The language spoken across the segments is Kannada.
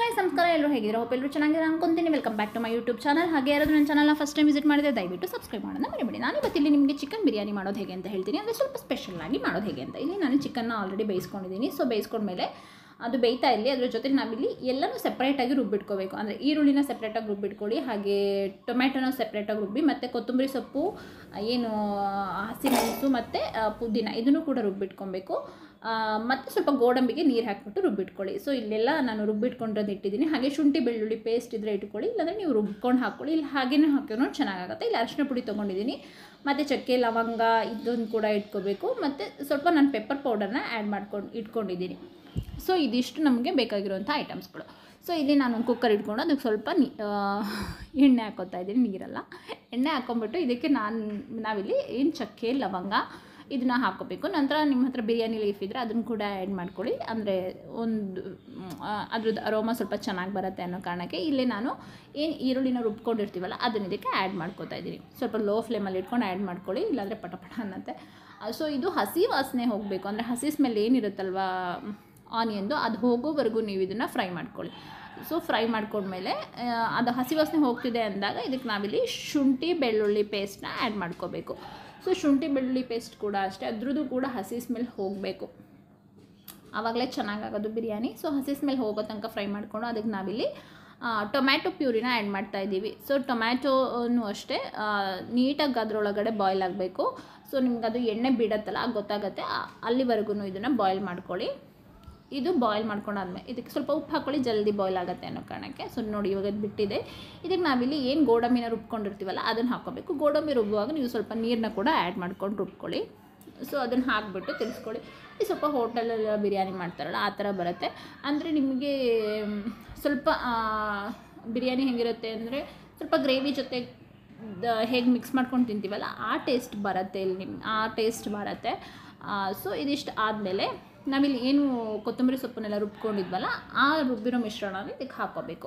ಹಾಯ್ ಸಂಸ್ಕಾರ ಎಲ್ಲರೂ ಹೇಗಿದ್ದೀರಾ ಹೋಪ್ ಎಲ್ಲರೂ ಚೆನ್ನಾಗಿರೋ ಅನ್ಕೊಂತೀನಿ welcome back to my YouTube channel ಹಾಗೆ ಯಾರಾದರೂ ನನ್ನ ಚಾನಲ್ನ ಫಸ್ಟ್ ಟೈಮ್ ವಿಸಿಟ್ ಮಾಡಿದ್ರೆ ದಯವಿಟ್ಟು ಸಬ್ಸ್ಕ್ರೈಬ್ ಮಾಡೋಣ ಮರಿಬೇಡಿ ನಾನು ಇವತ್ತಿಲ್ಲಿ ನಿಮಗೆ ಚಿಕನ್ ಬಿರಿಯಾನಿ ಮಾಡೋದು ಹೇಗೆ ಅಂತ ಹೇಳ್ತೀನಿ ಅಂದರೆ ಸ್ವಲ್ಪ ಸ್ಪೆಷಲ್ ಆಗಿ ಮಾಡೋದು ಹೇಗೆ ಅಂತ ಇಲ್ಲಿ ನಾನು ಚಿಕನ್ನ ಆಲ್ರೆಡಿ ಬೇಯಿಸ್ಕೊಂಡಿದ್ದೀನಿ ಸೊ ಬೇಯಿಸ್ಕೊಂಡ್ಮೇಲೆ ಅದು ಬೇಯ್ತಾ ಇಲ್ಲಿ ಅದ್ರ ಜೊತೆ ನಾವಿಲ್ಲಿ ಎಲ್ಲನೂ ಸೆಪ್ರೇಟಾಗಿ ರುಬ್ಬಿಟ್ಕೋಬೇಕು ಅಂದರೆ ಈರುಳ್ಳಿನ ಸೆಪ್ರೇಟಾಗಿ ರುಬ್ಬಿಟ್ಕೊಳ್ಳಿ ಹಾಗೆ ಟೊಮ್ಯಾಟೊನ ಸೆಪ್ರೇಟಾಗಿ ರುಬ್ಬಿ ಮತ್ತು ಕೊತ್ತಂಬರಿ ಸೊಪ್ಪು ಏನು ಹಸಿಮೆಣಸು ಮತ್ತು ಪುದೀನ ಇದನ್ನು ಕೂಡ ರುಬ್ಬಿಟ್ಕೊಬೇಕು ಮತ್ತು ಸ್ವಲ್ಪ ಗೋಡಂಬಿಗೆ ನೀರು ಹಾಕ್ಬಿಟ್ಟು ರುಬ್ಬಿಟ್ಕೊಳ್ಳಿ ಸೊ ಇಲ್ಲೆಲ್ಲ ನಾನು ರುಬ್ಬಿಟ್ಕೊಂಡಿರೋದು ಇಟ್ಟಿದ್ದೀನಿ ಹಾಗೆ ಶುಂಠಿ ಬೆಳ್ಳುಳ್ಳಿ ಪೇಸ್ಟ್ ಇದ್ದರೆ ಇಟ್ಕೊಳ್ಳಿ ಇಲ್ಲಾಂದರೆ ನೀವು ರುಬ್ಕೊಂಡು ಹಾಕ್ಕೊಳ್ಳಿ ಇಲ್ಲಿ ಹಾಗೇನೂ ಹಾಕಿದ್ರು ಚೆನ್ನಾಗಾಗುತ್ತೆ ಇಲ್ಲಿ ಅರಿಶಿನ ಪುಡಿ ತೊಗೊಂಡಿದ್ದೀನಿ ಮತ್ತು ಚಕ್ಕೆ ಲವಂಗ ಇದನ್ನು ಕೂಡ ಇಟ್ಕೋಬೇಕು ಮತ್ತು ಸ್ವಲ್ಪ ನಾನು ಪೆಪ್ಪರ್ ಪೌಡರ್ನ ಆ್ಯಡ್ ಮಾಡ್ಕೊಂಡು ಇಟ್ಕೊಂಡಿದ್ದೀನಿ ಸೊ ಇದಿಷ್ಟು ನಮಗೆ ಬೇಕಾಗಿರುವಂಥ ಐಟಮ್ಸ್ಗಳು ಸೊ ಇಲ್ಲಿ ನಾನು ಒಂದು ಕುಕ್ಕರ್ ಇಟ್ಕೊಂಡು ಅದಕ್ಕೆ ಸ್ವಲ್ಪ ನೀ ಎಣ್ಣೆ ಹಾಕೋತಾ ಇದ್ದೀನಿ ನೀರಲ್ಲ ಎಣ್ಣೆ ಹಾಕ್ಕೊಂಬಿಟ್ಟು ಇದಕ್ಕೆ ನಾನು ನಾವಿಲ್ಲಿ ಏನು ಚಕ್ಕೆ ಲವಂಗ ಇದನ್ನ ಹಾಕೋಬೇಕು ನಂತರ ನಿಮ್ಮ ಹತ್ರ ಬಿರಿಯಾನಿ ಲೀಫ್ ಇದ್ದರೆ ಅದನ್ನು ಕೂಡ ಆ್ಯಡ್ ಮಾಡ್ಕೊಳ್ಳಿ ಅಂದರೆ ಒಂದು ಅದ್ರದ್ದು ಅರೋಮ ಸ್ವಲ್ಪ ಚೆನ್ನಾಗಿ ಬರುತ್ತೆ ಅನ್ನೋ ಕಾರಣಕ್ಕೆ ಇಲ್ಲಿ ನಾನು ಏನು ಈರುಳ್ಳಿನ ರುಬ್ಕೊಂಡಿರ್ತೀವಲ್ಲ ಅದನ್ನ ಇದಕ್ಕೆ ಆ್ಯಡ್ ಮಾಡ್ಕೋತಾ ಇದ್ದೀನಿ ಸ್ವಲ್ಪ ಲೋ ಫ್ಲೇಮಲ್ಲಿ ಇಟ್ಕೊಂಡು ಆ್ಯಡ್ ಮಾಡ್ಕೊಳ್ಳಿ ಇಲ್ಲಾಂದರೆ ಪಟ ಪಟ ಅನ್ನತ್ತೆ ಸೊ ಇದು ಹಸಿ ವಾಸನೆ ಹೋಗಬೇಕು ಅಂದರೆ ಹಸಿ ಸ್ಮೆಲ್ ಏನಿರುತ್ತಲ್ವ ಆನಿಯನ್ದು ಅದು ಹೋಗೋವರೆಗೂ ನೀವು ಇದನ್ನು ಫ್ರೈ ಮಾಡ್ಕೊಳ್ಳಿ ಸೊ ಫ್ರೈ ಮಾಡ್ಕೊಂಡ್ಮೇಲೆ ಅದು ಹಸಿ ವಾಸನೆ ಹೋಗ್ತಿದೆ ಅಂದಾಗ ಇದಕ್ಕೆ ನಾವಿಲ್ಲಿ ಶುಂಠಿ ಬೆಳ್ಳುಳ್ಳಿ ಪೇಸ್ಟ್ನ ಆ್ಯಡ್ ಮಾಡ್ಕೋಬೇಕು ಸೊ ಶುಂಠಿ ಬೆಳ್ಳುಳ್ಳಿ ಪೇಸ್ಟ್ ಕೂಡ ಅಷ್ಟೇ ಅದ್ರದ್ದು ಕೂಡ ಹಸಿ ಸ್ಮೆಲ್ ಹೋಗಬೇಕು ಆವಾಗಲೇ ಚೆನ್ನಾಗಾಗೋದು ಬಿರಿಯಾನಿ ಸೊ ಹಸಿ ಸ್ಮೆಲ್ ಹೋಗೋ ತನಕ ಫ್ರೈ ಮಾಡಿಕೊಂಡು ಅದಕ್ಕೆ ನಾವಿಲ್ಲಿ ಟೊಮ್ಯಾಟೊ ಪ್ಯೂರಿನ ಆ್ಯಡ್ ಮಾಡ್ತಾ ಇದ್ದೀವಿ ಸೊ ಟೊಮ್ಯಾಟೊನು ಅಷ್ಟೇ ನೀಟಾಗಿ ಅದರೊಳಗಡೆ ಬಾಯ್ಲ್ ಆಗಬೇಕು ಸೊ ನಿಮ್ಗೆ ಅದು ಎಣ್ಣೆ ಬಿಡತ್ತಲ್ಲ ಆಗ ಗೊತ್ತಾಗುತ್ತೆ ಅಲ್ಲಿವರೆಗೂ ಇದನ್ನು ಬಾಯ್ಲ್ ಮಾಡ್ಕೊಳ್ಳಿ ಇದು ಬಾಯ್ಲ್ ಮಾಡ್ಕೊಂಡಾದ್ಮೇಲೆ ಇದಕ್ಕೆ ಸ್ವಲ್ಪ ಉಪ್ಪು ಹಾಕ್ಕೊಳ್ಳಿ ಜಲ್ದಿ ಬಾಯ್ಲ್ ಆಗುತ್ತೆ ಅನ್ನೋ ಕಾರಣಕ್ಕೆ ಸೊ ನೋಡಿ ಇವಾಗ ಅದು ಬಿಟ್ಟಿದೆ ಇದಕ್ಕೆ ನಾವಿಲ್ಲಿ ಏನು ಗೋಡಂಬಿನ ರುಬ್ಕೊಂಡಿರ್ತೀವಲ್ಲ ಅದನ್ನು ಹಾಕ್ಕೋಬೇಕು ಗೋಡಂಬಿ ರುಬ್ಬುವಾಗ ನೀವು ಸ್ವಲ್ಪ ನೀರನ್ನ ಕೂಡ ಆ್ಯಡ್ ಮಾಡ್ಕೊಂಡು ರುಬ್ಕೊಳ್ಳಿ ಸೊ ಅದನ್ನು ಹಾಕ್ಬಿಟ್ಟು ತಿರ್ಸ್ಕೊಳ್ಳಿ ಈ ಸ್ವಲ್ಪ ಹೋಟೆಲಲ್ಲಿ ಬಿರಿಯಾನಿ ಮಾಡ್ತಾರಲ್ಲ ಆ ಥರ ಬರುತ್ತೆ ಅಂದರೆ ನಿಮಗೆ ಸ್ವಲ್ಪ ಬಿರಿಯಾನಿ ಹೇಗಿರುತ್ತೆ ಅಂದರೆ ಸ್ವಲ್ಪ ಗ್ರೇವಿ ಜೊತೆ ಹೇಗೆ ಮಿಕ್ಸ್ ಮಾಡ್ಕೊಂಡು ತಿಂತೀವಲ್ಲ ಆ ಟೇಸ್ಟ್ ಬರುತ್ತೆ ಇಲ್ಲಿ ನಿಮ್ಮ ಆ ಟೇಸ್ಟ್ ಬರುತ್ತೆ ಸೊ ಇದಿಷ್ಟು ಆದಮೇಲೆ ನಾವಿಲ್ಲಿ ಏನು ಕೊತ್ತಂಬರಿ ಸೊಪ್ಪನ್ನೆಲ್ಲ ರುಬ್ಕೊಂಡಿದ್ವಲ್ಲ ಆ ರುಬ್ಬಿರೋ ಮಿಶ್ರಣನ ಇದಕ್ಕೆ ಹಾಕ್ಕೋಬೇಕು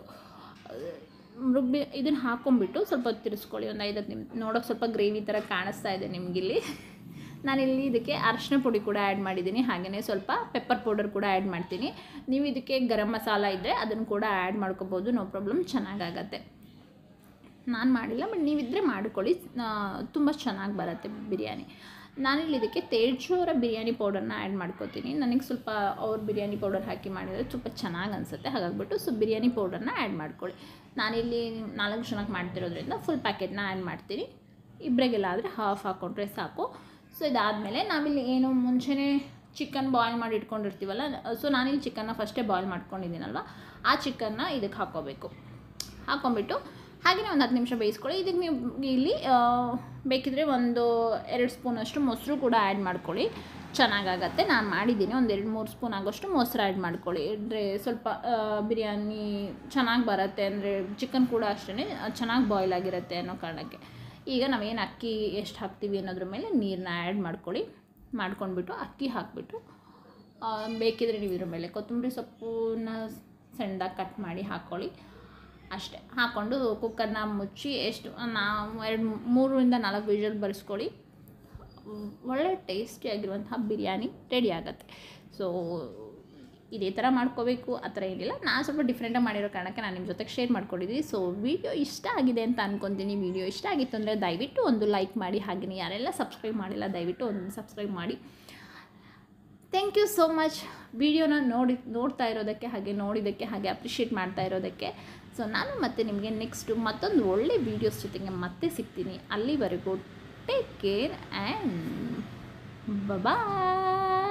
ರುಬ್ಬಿ ಇದನ್ನು ಹಾಕ್ಕೊಂಬಿಟ್ಟು ಸ್ವಲ್ಪ ತಿರ್ಸ್ಕೊಳ್ಳಿ ಒಂದು ಐದು ನಿಮ್ ನೋಡೋಕೆ ಸ್ವಲ್ಪ ಗ್ರೇವಿ ಥರ ಕಾಣಿಸ್ತಾ ಇದೆ ನಿಮಗಿಲ್ಲಿ ನಾನಿಲ್ಲಿ ಇದಕ್ಕೆ ಅರಶಿನ ಪುಡಿ ಕೂಡ ಆ್ಯಡ್ ಮಾಡಿದ್ದೀನಿ ಹಾಗೆಯೇ ಸ್ವಲ್ಪ ಪೆಪ್ಪರ್ ಪೌಡರ್ ಕೂಡ ಆ್ಯಡ್ ಮಾಡ್ತೀನಿ ನೀವು ಇದಕ್ಕೆ ಗರಂ ಮಸಾಲ ಇದ್ದರೆ ಅದನ್ನು ಕೂಡ ಆ್ಯಡ್ ಮಾಡ್ಕೋಬೋದು ನೋ ಪ್ರಾಬ್ಲಮ್ ಚೆನ್ನಾಗಾಗತ್ತೆ ನಾನು ಮಾಡಿಲ್ಲ ಬಟ್ ನೀವಿದ್ದರೆ ಮಾಡ್ಕೊಳ್ಳಿ ತುಂಬ ಚೆನ್ನಾಗಿ ಬರುತ್ತೆ ಬಿರಿಯಾನಿ ನಾನಿಲ್ಲಿ ಇದಕ್ಕೆ ತೇಜೋರ ಬಿರಿಯಾನಿ ಪೌಡರ್ನ ಆ್ಯಡ್ ಮಾಡ್ಕೋತೀನಿ ನನಗೆ ಸ್ವಲ್ಪ ಅವ್ರ ಬಿರಿಯಾನಿ ಪೌಡರ್ ಹಾಕಿ ಮಾಡಿದರೆ ಸ್ವಲ್ಪ ಚೆನ್ನಾಗಿ ಅನಿಸುತ್ತೆ ಹಾಗಾಗ್ಬಿಟ್ಟು ಸೊ ಬಿರಿಯಾನಿ ಪೌಡರ್ನ ಆ್ಯಡ್ ಮಾಡ್ಕೊಳ್ಳಿ ನಾನಿಲ್ಲಿ ನಾಲ್ಕು ಜನಕ್ಕೆ ಮಾಡ್ತಿರೋದ್ರಿಂದ ಫುಲ್ ಪ್ಯಾಕೆಟ್ನ ಆ್ಯಡ್ ಮಾಡ್ತೀನಿ ಇಬ್ಬರಿಗೆಲ್ಲ ಆದರೆ ಹಾಫ್ ಹಾಕ್ಕೊಂಡ್ರೆ ಸಾಕು ಸೊ ಇದಾದಮೇಲೆ ನಾವಿಲ್ಲಿ ಏನು ಮುಂಚೆನೇ ಚಿಕನ್ ಬಾಯ್ಲ್ ಮಾಡಿ ಇಟ್ಕೊಂಡಿರ್ತೀವಲ್ಲ ಸೊ ನಾನಿಲ್ಲಿ ಚಿಕನ್ನ ಫಸ್ಟೇ ಬಾಯ್ಲ್ ಮಾಡ್ಕೊಂಡಿದ್ದೀನಲ್ವ ಆ ಚಿಕನ್ನ ಇದಕ್ಕೆ ಹಾಕ್ಕೋಬೇಕು ಹಾಕ್ಕೊಂಬಿಟ್ಟು ಹಾಗೆಯೇ ಒಂದು ಹತ್ತು ನಿಮಿಷ ಬೇಯಿಸ್ಕೊಳ್ಳಿ ಇದಕ್ಕೆ ನೀವು ಇಲ್ಲಿ ಬೇಕಿದ್ರೆ ಒಂದು ಎರಡು ಸ್ಪೂನಷ್ಟು ಮೊಸರು ಕೂಡ ಆ್ಯಡ್ ಮಾಡ್ಕೊಳ್ಳಿ ಚೆನ್ನಾಗಾಗತ್ತೆ ನಾನು ಮಾಡಿದ್ದೀನಿ ಒಂದು ಎರಡು ಮೂರು ಸ್ಪೂನ್ ಆಗೋಷ್ಟು ಮೊಸರು ಆ್ಯಡ್ ಮಾಡ್ಕೊಳ್ಳಿ ಅಂದರೆ ಸ್ವಲ್ಪ ಬಿರಿಯಾನಿ ಚೆನ್ನಾಗಿ ಬರುತ್ತೆ ಅಂದರೆ ಚಿಕನ್ ಕೂಡ ಅಷ್ಟೇ ಚೆನ್ನಾಗಿ ಬಾಯ್ಲ್ ಆಗಿರುತ್ತೆ ಅನ್ನೋ ಕಾರಣಕ್ಕೆ ಈಗ ನಾವೇನು ಅಕ್ಕಿ ಎಷ್ಟು ಹಾಕ್ತೀವಿ ಅನ್ನೋದ್ರ ಮೇಲೆ ನೀರನ್ನ ಆ್ಯಡ್ ಮಾಡ್ಕೊಳ್ಳಿ ಮಾಡ್ಕೊಂಡ್ಬಿಟ್ಟು ಅಕ್ಕಿ ಹಾಕಿಬಿಟ್ಟು ಬೇಕಿದ್ರೆ ನೀವು ಇದ್ರ ಮೇಲೆ ಕೊತ್ತಂಬರಿ ಸೊಪ್ಪನ್ನ ಸಣ್ಣದಾಗಿ ಕಟ್ ಮಾಡಿ ಹಾಕ್ಕೊಳ್ಳಿ ಅಷ್ಟೇ ಹಾಕ್ಕೊಂಡು ಕುಕ್ಕರ್ನ ಮುಚ್ಚಿ ಎಷ್ಟು ನಾವು ಎರಡು ಮೂರರಿಂದ ನಾಲ್ಕು ವಿಷಲ್ ಬರೆಸ್ಕೊಳ್ಳಿ ಒಳ್ಳೆ ಟೇಸ್ಟಿಯಾಗಿರುವಂತಹ ಬಿರಿಯಾನಿ ರೆಡಿ ಆಗುತ್ತೆ ಸೊ ಇದೇ ಥರ ಮಾಡ್ಕೋಬೇಕು ಆ ಥರ ಏನಿಲ್ಲ ನಾನು ಸ್ವಲ್ಪ ಡಿಫ್ರೆಂಟಾಗಿ ಮಾಡಿರೋ ಕಾರಣಕ್ಕೆ ನಾನು ನಿಮ್ಮ ಜೊತೆಗೆ ಶೇರ್ ಮಾಡ್ಕೊಂಡಿದ್ದೀನಿ ಸೊ ವಿಡಿಯೋ ಇಷ್ಟ ಆಗಿದೆ ಅಂತ ಅಂದ್ಕೊತೀನಿ ವಿಡಿಯೋ ಇಷ್ಟ ಆಗಿತ್ತು ಅಂದರೆ ದಯವಿಟ್ಟು ಒಂದು ಲೈಕ್ ಮಾಡಿ ಹಾಗೆಯೇ ಯಾರೆಲ್ಲ ಸಬ್ಸ್ಕ್ರೈಬ್ ಮಾಡಿಲ್ಲ ದಯವಿಟ್ಟು ಒಂದು ಸಬ್ಸ್ಕ್ರೈಬ್ ಮಾಡಿ ಥ್ಯಾಂಕ್ ಯು ಸೋ ಮಚ್ ವಿಡಿಯೋನ ನೋಡಿ ನೋಡ್ತಾ ಇರೋದಕ್ಕೆ ಹಾಗೆ ನೋಡಿದ್ದಕ್ಕೆ ಹಾಗೆ ಅಪ್ರಿಷಿಯೇಟ್ ಮಾಡ್ತಾ ಇರೋದಕ್ಕೆ ಸೊ ನಾನು ಮತ್ತೆ ನಿಮಗೆ ನೆಕ್ಸ್ಟು ಮತ್ತೊಂದು ಒಳ್ಳೆ ವೀಡಿಯೋಸ್ ಜೊತೆಗೆ ಮತ್ತೆ ಸಿಗ್ತೀನಿ ಅಲ್ಲಿವರೆಗೂ ಟೇಕ್ ಕೇರ್ ಆ್ಯಂಡ್ ಬಾಯ್